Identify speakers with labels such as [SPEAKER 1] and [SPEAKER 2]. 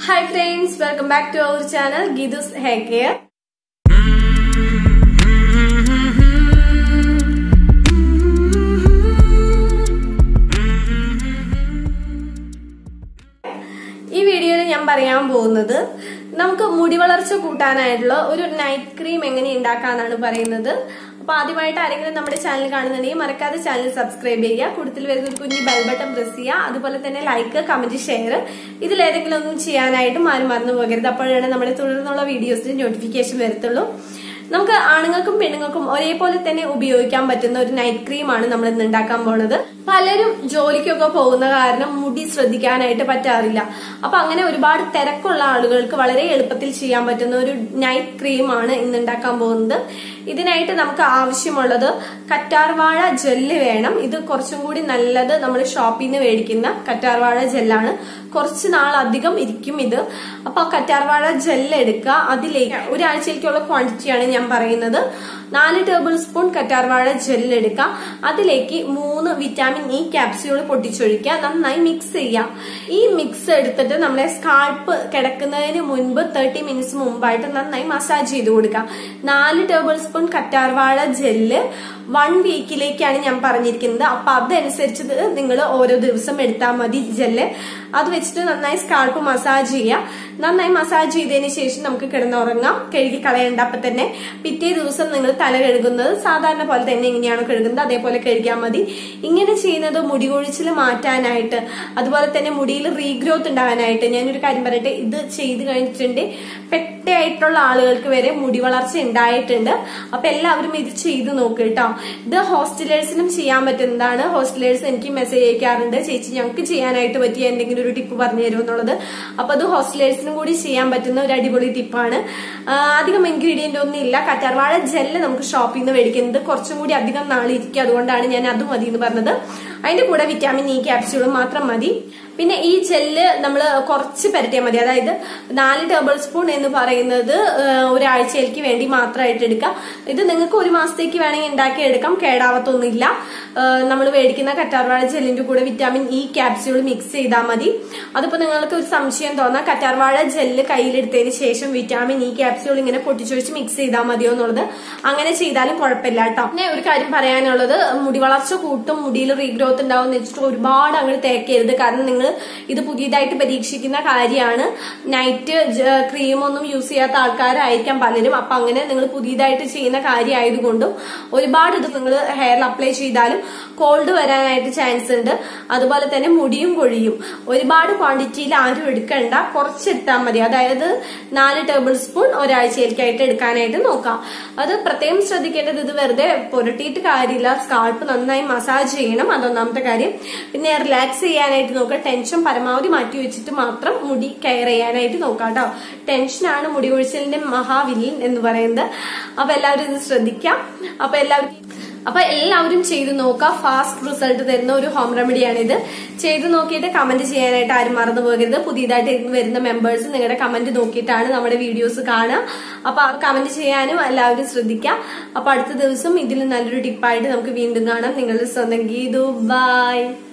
[SPEAKER 1] hi friends welcome back to our channel Geethu's hair care ഈ വീഡിയോയിൽ ഞാൻ പറയാൻ പോകുന്നത് നമുക്ക് മുടി വളർച്ച കൂട്ടാനായിട്ടുള്ള ഒരു നൈറ്റ് ക്രീം എങ്ങനെ ഉണ്ടാക്കാന്നാണ് പറയുന്നത് അപ്പൊ ആദ്യമായിട്ട് ആരെങ്കിലും നമ്മുടെ ചാനൽ കാണുന്നുണ്ടെങ്കിൽ മറക്കാതെ ചാനൽ സബ്സ്ക്രൈബ് ചെയ്യുക കൂടുതൽ വരുന്ന ഒരു കുഞ്ഞ് ബെൽ ബട്ടൺ പ്രസ് ചെയ്യുക അതുപോലെ തന്നെ ലൈക്ക് കമന്റ് ഷെയർ ഇതിലേതെങ്കിലും ഒന്നും ചെയ്യാനായിട്ടും ആരും മറന്നു പോകരുത് അപ്പോഴാണ് നമ്മുടെ തുടർന്നുള്ള വീഡിയോസിന് നോട്ടിഫിക്കേഷൻ വരത്തുള്ളൂ നമുക്ക് ആണുങ്ങൾക്കും പെണ്ണുങ്ങൾക്കും ഒരേപോലെ തന്നെ ഉപയോഗിക്കാൻ പറ്റുന്ന ഒരു നൈറ്റ് ക്രീമാണ് നമ്മൾ ഇന്ന് ഉണ്ടാക്കാൻ പോണത് പലരും ജോലിക്കൊക്കെ പോകുന്ന കാരണം മുടി ശ്രദ്ധിക്കാനായിട്ട് പറ്റാറില്ല അപ്പൊ അങ്ങനെ ഒരുപാട് തിരക്കുള്ള ആളുകൾക്ക് വളരെ എളുപ്പത്തിൽ ചെയ്യാൻ പറ്റുന്ന ഒരു നൈറ്റ് ക്രീമാണ് ഇന്ന് ഉണ്ടാക്കാൻ പോകുന്നത് ഇതിനായിട്ട് നമുക്ക് ആവശ്യമുള്ളത് കറ്റാർവാഴ ജെല്ല് വേണം ഇത് കുറച്ചും കൂടി നല്ലത് നമ്മൾ ഷോപ്പിൽ നിന്ന് മേടിക്കുന്ന കറ്റാർവാഴ ജെല്ലാണ് കുറച്ച് നാൾ അധികം ഇരിക്കും ഇത് അപ്പൊ കറ്റാർവാഴ ജെല്ല് എടുക്കുക അതിലേക്ക് ഒരാഴ്ചയ്ക്കുള്ള ക്വാണ്ടിറ്റിയാണ് ഞാൻ പറയുന്നത് നാല് ടേബിൾ സ്പൂൺ കറ്റാർവാഴ ജെല്ല് എടുക്കുക അതിലേക്ക് മൂന്ന് വിറ്റാമിൻ ഇ ക്യാപ്സ്യൂൾ പൊട്ടിച്ചൊഴിക്കുക നന്നായി മിക്സ് ചെയ്യാം ഈ മിക്സ് എടുത്തിട്ട് നമ്മളെ സ്കാൾപ്പ് കിടക്കുന്നതിന് മുൻപ് തേർട്ടി മിനിറ്റ്സ് മുമ്പായിട്ട് നന്നായി മസാജ് ചെയ്ത് കൊടുക്കാം നാല് ടേബിൾ സ്പൂൺ കറ്റാർവാഴ ജെല്ല് വൺ വീക്കിലേക്കാണ് ഞാൻ പറഞ്ഞിരിക്കുന്നത് അപ്പൊ അതനുസരിച്ച് നിങ്ങൾ ഓരോ ദിവസം എടുത്താൽ മതി ജെല്ല് അത് വെച്ചിട്ട് നന്നായി സ്കാൾപ്പ് മസാജ് ചെയ്യാം നന്നായി മസാജ് ചെയ്തതിന് ശേഷം നമുക്ക് കിടന്നുറങ്ങാം കഴുകി കളയേണ്ട അപ്പൊ തന്നെ പിറ്റേ ദിവസം നിങ്ങൾ തല കഴുകുന്നത് സാധാരണ പോലെ തന്നെ എങ്ങനെയാണോ കഴുകുന്നത് അതേപോലെ കഴുകിയാൽ മതി ഇങ്ങനെ ചെയ്യുന്നത് മുടി കൊഴിച്ചിൽ മാറ്റാനായിട്ട് അതുപോലെ തന്നെ മുടിയിൽ റീഗ്രോത്ത് ഉണ്ടാകാനായിട്ട് ഞാനൊരു കാര്യം പറയട്ടെ ഇത് ചെയ്ത് കഴിഞ്ഞിട്ടുണ്ട് പെട്ടയായിട്ടുള്ള ആളുകൾക്ക് വരെ മുടി വളർച്ച ഉണ്ടായിട്ടുണ്ട് അപ്പൊ എല്ലാവരും ഇത് ചെയ്ത് നോക്ക് കേട്ടോ ഇത് ഹോസ്റ്റലേഴ്സിനും ചെയ്യാൻ പറ്റുന്നതാണ് ഹോസ്റ്റലേഴ്സ് എനിക്ക് മെസ്സേജ് അയക്കാറുണ്ട് ചേച്ചി ഞങ്ങൾക്ക് ചെയ്യാനായിട്ട് പറ്റിയ എന്തെങ്കിലും ഒരു ടിപ്പ് പറഞ്ഞു തരുമോ എന്നുള്ളത് അപ്പൊ അത് ഹോസ്റ്റലേഴ്സിനും കൂടി ചെയ്യാൻ പറ്റുന്ന ഒരു അടിപൊളി ടിപ്പാണ് അധികം ഇൻഗ്രീഡിയന്റ് ഒന്നും ഇല്ല കറ്റാർവാഴ ജെല്ല് നമുക്ക് ഷോപ്പിൽ നിന്ന് മേടിക്കുന്നത് കുറച്ചും കൂടി അധികം നാളിരിക്കും അതുകൊണ്ടാണ് ഞാൻ അത് മതി എന്ന് പറഞ്ഞത് അതിന്റെ കൂടെ വിറ്റാമിൻ ഇ ക്യാപ്സ്യൂളും മാത്രം മതി പിന്നെ ഈ ജെല്ല് നമ്മൾ കുറച്ച് പെരട്ടിയാൽ മതി അതായത് നാല് ടേബിൾ സ്പൂൺ എന്ന് പറയുന്നത് ഒരാഴ്ചയിലേക്ക് വേണ്ടി മാത്രമായിട്ട് എടുക്കാം ഇത് നിങ്ങൾക്ക് ഒരു മാസത്തേക്ക് വേണമെങ്കിൽ ഉണ്ടാക്കി എടുക്കാം കേടാവത്തൊന്നുമില്ല നമ്മൾ മേടിക്കുന്ന കറ്റാർവാഴ ജെല്ലിന്റെ കൂടെ വിറ്റാമിൻ ഇ ക്യാപ്സ്യൂൾ മിക്സ് ചെയ്താൽ മതി അതിപ്പോ നിങ്ങൾക്ക് ഒരു സംശയം തോന്നാം കറ്റാർവാഴ ജെല്ല് കയ്യിലെടുത്തതിന് ശേഷം വിറ്റാമിൻ ഇ ക്യാപ്സ്യൂൾ ഇങ്ങനെ പൊട്ടിച്ചൊഴിച്ച് മിക്സ് ചെയ്താൽ മതിയോ എന്നുള്ളത് അങ്ങനെ ചെയ്താലും കുഴപ്പമില്ല കേട്ടോ പിന്നെ ഒരു കാര്യം പറയാനുള്ളത് മുടി വളർച്ച കൂട്ടും മുടിയിൽ റീഗ്രോത്ത് ഉണ്ടാവും എന്ന് വെച്ചിട്ട് ഒരുപാട് അങ്ങോട്ട് തേക്കരുത് കാരണം നിങ്ങൾ ഇത് പുതിയതായിട്ട് പരീക്ഷിക്കുന്ന കാര്യമാണ് നൈറ്റ് ക്രീം ഒന്നും യൂസ് ചെയ്യാത്ത ആൾക്കാരായിരിക്കാം പലരും അപ്പൊ അങ്ങനെ നിങ്ങൾ പുതിയതായിട്ട് ചെയ്യുന്ന കാര്യമായതുകൊണ്ടും ഒരുപാട് ഇത് നിങ്ങൾ ഹെയറിൽ അപ്ലൈ ചെയ്താലും കോൾഡ് വരാനായിട്ട് ചാൻസ് ഉണ്ട് അതുപോലെ തന്നെ മുടിയും കൊഴിയും ഒരുപാട് ക്വാണ്ടിറ്റിയിൽ ആരും എടുക്കണ്ട കുറച്ചെടുത്താൽ മതി അതായത് നാല് ടേബിൾ സ്പൂൺ ഒരാഴ്ചയിലേക്കായിട്ട് എടുക്കാനായിട്ട് നോക്കാം അത് പ്രത്യേകം ശ്രദ്ധിക്കേണ്ടത് ഇത് വെറുതെ പുരട്ടിയിട്ട് കാര്യമില്ല സ്കാൾപ്പ് നന്നായി മസാജ് ചെയ്യണം അതൊന്നാമത്തെ കാര്യം പിന്നെ റിലാക്സ് ചെയ്യാനായിട്ട് നോക്കുക ടെൻഷൻ പരമാവധി മാറ്റി വെച്ചിട്ട് മാത്രം മുടി കെയർ ചെയ്യാനായിട്ട് നോക്കാം കേട്ടോ ടെൻഷനാണ് മുടി കൊഴിച്ചിലിന്റെ മഹാവില്ലൻ എന്ന് പറയുന്നത് അപ്പൊ എല്ലാവരും ഇത് ശ്രദ്ധിക്കാം അപ്പൊ എല്ലാവരും അപ്പൊ എല്ലാവരും ചെയ്തു നോക്കുക ഫാസ്റ്റ് റിസൾട്ട് തരുന്ന ഒരു ഹോം റെമഡിയാണ് ഇത് ചെയ്തു നോക്കിയിട്ട് കമന്റ് ചെയ്യാനായിട്ട് ആരും മറന്നു പോകരുത് പുതിയതായിട്ട് വരുന്ന മെമ്പേഴ്സ് നിങ്ങളുടെ കമന്റ് നോക്കിയിട്ടാണ് നമ്മുടെ വീഡിയോസ് കാണുക അപ്പൊ കമന്റ് ചെയ്യാനും എല്ലാവരും ശ്രദ്ധിക്കാം അപ്പൊ അടുത്ത ദിവസം ഇതിൽ നല്ലൊരു ടിപ്പായിട്ട് നമുക്ക് വീണ്ടും കാണാം നിങ്ങളുടെ സ്വന്തം ഗീതു ബൈ